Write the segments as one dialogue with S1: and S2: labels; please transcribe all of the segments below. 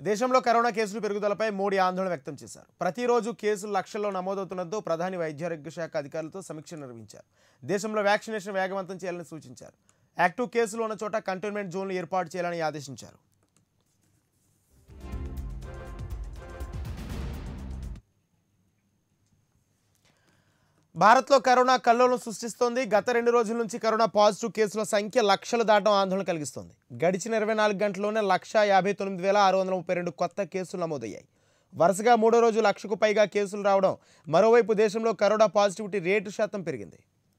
S1: దేశంలో కరోనా కేసుల పెరుగుదలపై మోడీ ఆందోళన వ్యక్తం చేశారు ప్రతిరోజు కేసులు లక్షల్లో నమోదవుతుండటంతో ప్రధాని వైద్యారోగ్య శాఖ అధికారులతో సమీక్ష నిర్వహించారు దేశంలో వ్యాక్సినేషన్ వేగవంతం చేయాలని సూచించారు యాక్టివ్ కేసులు ఉన్న చోట కంటైన్మెంట్ జోన్లు ఏర్పాటు చేయాలని ఆదేశించారు భారత్లో కరోనా కల్లోలం సృష్టిస్తోంది గత రెండు రోజుల నుంచి కరోనా పాజిటివ్ కేసుల సంఖ్య లక్షలు దాటం ఆందోళన కలిగిస్తోంది గడిచిన ఇరవై నాలుగు గంటల్లోనే లక్ష యాభై తొమ్మిది వేల ఆరు వందల ముప్పై రెండు కొత్త కేసులు నమోదయ్యాయి వరుసగా మూడో రోజు లక్షకు పైగా కేసులు రావడం మరోవైపు దేశంలో కరోనా పాజిటివిటీ రేటు శాతం పెరిగింది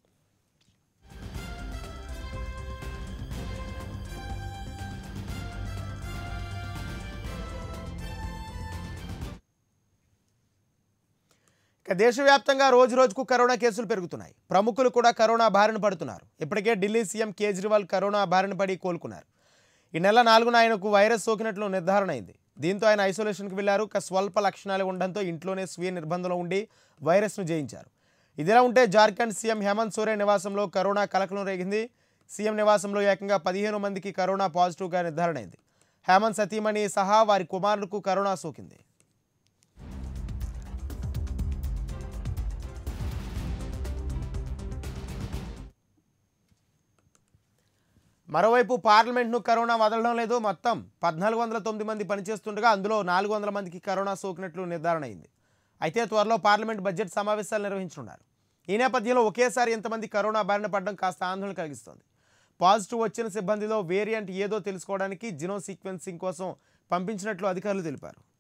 S1: ఇక దేశవ్యాప్తంగా రోజు రోజుకు కరోనా కేసులు పెరుగుతున్నాయి ప్రముఖులు కూడా కరోనా బారిన పడుతున్నారు ఇప్పటికే ఢిల్లీ సీఎం కేజ్రీవాల్ కరోనా బారిన పడి కోలుకున్నారు ఈ నెల నాలుగున ఆయనకు వైరస్ సోకినట్లు నిర్ధారణ అయింది దీంతో ఆయన ఐసోలేషన్కి వెళ్లారు ఇక స్వల్ప లక్షణాలు ఉండడంతో ఇంట్లోనే స్వీయ నిర్బంధంలో ఉండి వైరస్ను జయించారు ఇదిలా ఉంటే జార్ఖండ్ సీఎం హేమంత్ సోరెన్ నివాసంలో కరోనా కలకలం రేగింది సీఎం నివాసంలో ఏకంగా పదిహేను మందికి కరోనా పాజిటివ్గా నిర్ధారణ అయింది హేమంత్ సతీమణి సహా వారి కుమారులకు కరోనా సోకింది మరోవైపు పార్లమెంట్ను కరోనా వదలడం లేదు మొత్తం పద్నాలుగు వందల తొమ్మిది మంది పనిచేస్తుండగా అందులో నాలుగు వందల మందికి కరోనా సోకినట్లు నిర్ధారణ అయింది అయితే త్వరలో పార్లమెంట్ బడ్జెట్ సమావేశాలు నిర్వహించనున్నారు ఈ నేపథ్యంలో ఒకేసారి ఇంతమంది కరోనా బారిన పడడం కాస్త ఆందోళన కలిగిస్తోంది పాజిటివ్ వచ్చిన సిబ్బందిలో వేరియంట్ ఏదో తెలుసుకోవడానికి జినో సీక్వెన్సింగ్ కోసం పంపించినట్లు అధికారులు తెలిపారు